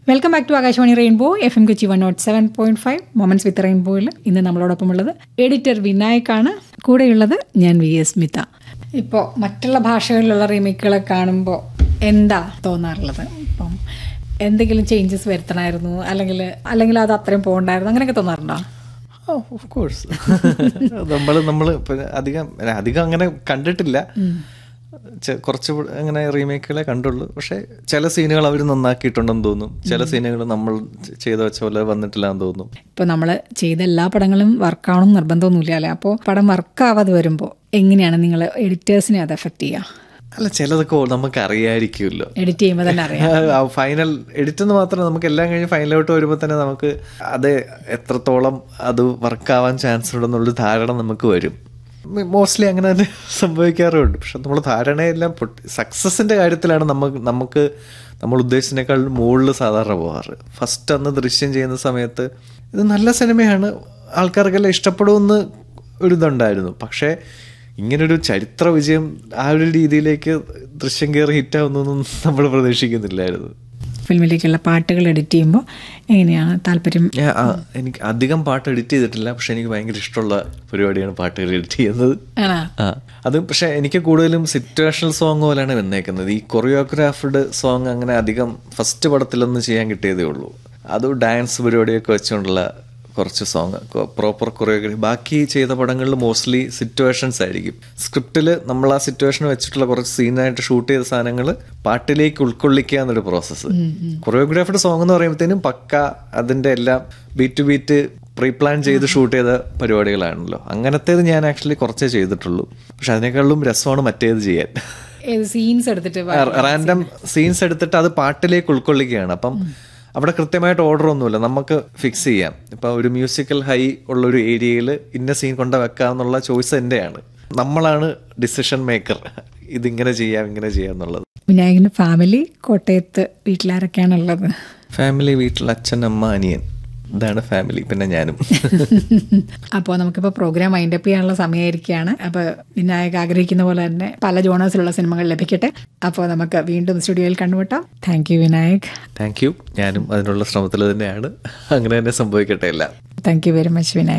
welcome back to Akashvani rainbow F M Kochi one not seven point five moments വിത്ത് റെയിൻബോയിൽ ഇന്ന് നമ്മളോടൊപ്പം ഉള്ളത് editor വിനായക്കാണ് കൂടെയുള്ളത് ഞാൻ വി എസ് സ്മിത ഇപ്പോൾ മറ്റുള്ള ഭാഷകളിലുള്ള റീമേക്കുകളെ കാണുമ്പോൾ എന്താ തോന്നാറുള്ളത് ഇപ്പം എന്തെങ്കിലും ചേഞ്ചസ് വരുത്തണമായിരുന്നു അല്ലെങ്കിൽ അല്ലെങ്കിൽ അത് അത്രയും പോകണ്ടായിരുന്നു അങ്ങനെയൊക്കെ തോന്നാറുണ്ടോ ഓഫ് കോഴ്സ് നമ്മൾ നമ്മൾ അധികം അധികം അങ്ങനെ കണ്ടിട്ടില്ല ചെ- കുറച്ച് പ- അങ്ങനെ റീമേക്കുകളെ കണ്ടുള്ളൂ പക്ഷെ ചില സീനുകൾ അവർ നന്നാക്കിയിട്ടുണ്ടെന്ന് തോന്നും ചില സീനുകൾ നമ്മൾ ചെ- ചെയ്ത വെച്ച പോലെ വന്നിട്ടില്ല എന്ന് തോന്നും ഇപ്പോൾ നമ്മൾ ചെയ്ത എല്ലാ പടങ്ങളും വർക്കാവണം നിർബന്ധമൊന്നുമില്ല അല്ലേ അപ്പോൾ പടം വർക്കാവാതെ വരുമ്പോൾ എങ്ങനെയാണ് നിങ്ങൾ എഡിറ്റേഴ്സിനെ അത് എഫക്റ്റ് ചെയ്യുക അല്ല ചിലതൊക്കെ ഓ- നമുക്ക് അറിയായിരിക്കുമല്ലോ എഡിറ്റ് ചെയ്യുമ്പോൾ തന്നെ അറിയാം ഫൈനൽ എഡിറ്റ് എന്ന് മാത്രം നമുക്ക് എല്ലാം കഴിഞ്ഞ് ഫൈനലോട്ട് വരുമ്പോൾ തന്നെ നമുക്ക് അത് എത്രത്തോളം അത് വർക്കാവാൻ ചാൻസ് ഉണ്ടെന്നുള്ള ധാരണ നമുക്ക് വരും മോസ്റ്റ്ലി അങ്ങനെ തന്നെ സംഭവിക്കാറുണ്ട് പക്ഷെ നമ്മൾ ധാരണയെല്ലാം സക്സസിന്റെ കാര്യത്തിലാണ് നമുക്ക് നമുക്ക് നമ്മൾ ഉദ്ദേശിച്ചതിനേക്കാൾ മുകളിൽ സാധാരണ പോകാറ് ഫസ്റ്റ് അന്ന് ദൃശ്യം ചെയ്യുന്ന സമയത്ത് ഇത് നല്ല സിനിമയാണ് ആൾക്കാർക്കെല്ലാം ഇഷ്ടപ്പെടുമെന്ന് ഒരു ഇതുണ്ടായിരുന്നു പക്ഷേ ഇങ്ങനൊരു ചരിത്ര വിജയം ആ ഒരു രീതിയിലേക്ക് ദൃശ്യം കയറി ഹിറ്റാവുന്നൊന്നും നമ്മൾ പ്രതീക്ഷിക്കുന്നില്ലായിരുന്നു ഫിലിമിലേക്കുള്ള പാട്ടുകൾ എഡിറ്റ് ചെയ്യുമ്പോൾ എങ്ങനെയാണ് താല്പര്യം ഞാൻ ആ, എനിക്ക് അധികം പാട്ട് എഡിറ്റ് ചെയ്തിട്ടില്ല പക്ഷെ എനിക്ക് ഭയങ്കര ഇഷ്ടമുള്ള പരിപാടിയാണ് പാട്ടുകൾ എഡിറ്റ് ചെയ്യുന്നത് ആണോ ആ അത് പക്ഷെ എനിക്ക് കൂടുതലും സിറ്റുവേഷണൽ സോങ് പോലെയാണ് വന്നേക്കുന്നത് ഈ കൊറിയോഗ്രാഫ്ഡ് സോങ് അങ്ങനെ അധികം ഫസ്റ്റ് പടത്തിലൊന്നും ചെയ്യാൻ കിട്ടിയതേ ഉള്ളൂ അത് ഡാൻസ് പരിപാടിയൊക്കെ വെച്ചുകൊണ്ടുള്ള കുറച്ച് സോങ് പ്രോപ്പർ കൊറിയോഗ്രാഫി ബാക്കി ചെയ്ത പടങ്ങളിൽ മോസ്റ്റ്ലി സിറ്റുവേഷൻസ് ആയിരിക്കും സ്ക്രിപ്റ്റിൽ നമ്മൾ ആ സിറ്റുവേഷൻ വെച്ചിട്ടുള്ള കുറച്ച് സീനായിട്ട് ഷൂട്ട് ചെയ്ത സാധനങ്ങൾ പാട്ടിലേക്ക് ഉൾക്കൊള്ളിക്കുക എന്നൊരു പ്രോസസ്സ് കൊറിയോഗ്രാഫ്ഡ് സോങ് എന്ന് പറയുമ്പോഴത്തേനും പക്ക അതിന്റെ എല്ലാം beat to beat pre plan ചെയ്ത് ഷൂട്ട് ചെയ്ത പരിപാടികളാണല്ലോ അങ്ങനത്തേത് ഞാൻ ആക്ച്വലി കുറച്ചേ ചെയ്തിട്ടുള്ളൂ പക്ഷെ അതിനേക്കാളും രസമാണ് മറ്റേത് ചെയ്യാൻ ഏത് സീൻസ് എടുത്തിട്ട് റാൻഡം സീൻസ് എടുത്തിട്ട് അത് പാട്ടിലേക്ക് ഉൾക്കൊള്ളിക്കുകയാണ് അപ്പം അവിടെ കൃത്യമായിട്ട് ഓർഡർ ഒന്നുമില്ല നമുക്ക് ഫിക്സ് ചെയ്യാം ഇപ്പൊ ഒരു മ്യൂസിക്കൽ ഹൈ ഉള്ള ഒരു ഏരിയയിൽ ഇന്ന സീൻ കൊണ്ട് വെക്കാം എന്നുള്ള ചോയ്സ് എന്റെയാണ് നമ്മളാണ് ഡിസിഷൻ മേക്കർ ഇതിങ്ങനെ ചെയ്യാം ഇങ്ങനെ ചെയ്യാം എന്നുള്ളത് വിനായകന്റെ ഫാമിലി കോട്ടയത്ത് വീട്ടിലാരൊക്കെയാണുള്ളത് ഫാമിലി വീട്ടിൽ അച്ഛൻ അമ്മ അനിയൻ ഇതാണ് ഫാമിലി പിന്നെ ഞാനും അപ്പോൾ നമുക്കിപ്പോൾ പ്രോഗ്രാം വൈൻഡ് അപ്പ് ചെയ്യാനുള്ള സമയമായിരിക്കുകയാണ് അപ്പോൾ വിനായക് ആഗ്രഹിക്കുന്ന പോലെ തന്നെ പല ജോണേഴ്സിലുള്ള സിനിമകൾ ലഭിക്കട്ടെ അപ്പോൾ നമുക്ക് വീണ്ടും സ്റ്റുഡിയോയിൽ കണ്ടുമുട്ടാം thank you Vinayak thank you ഞാനും അതിനുള്ള ശ്രമത്തിൽ തന്നെയാണ് അങ്ങനെ തന്നെ സംഭവിക്കട്ടെ എല്ലാം thank you very much Vinayak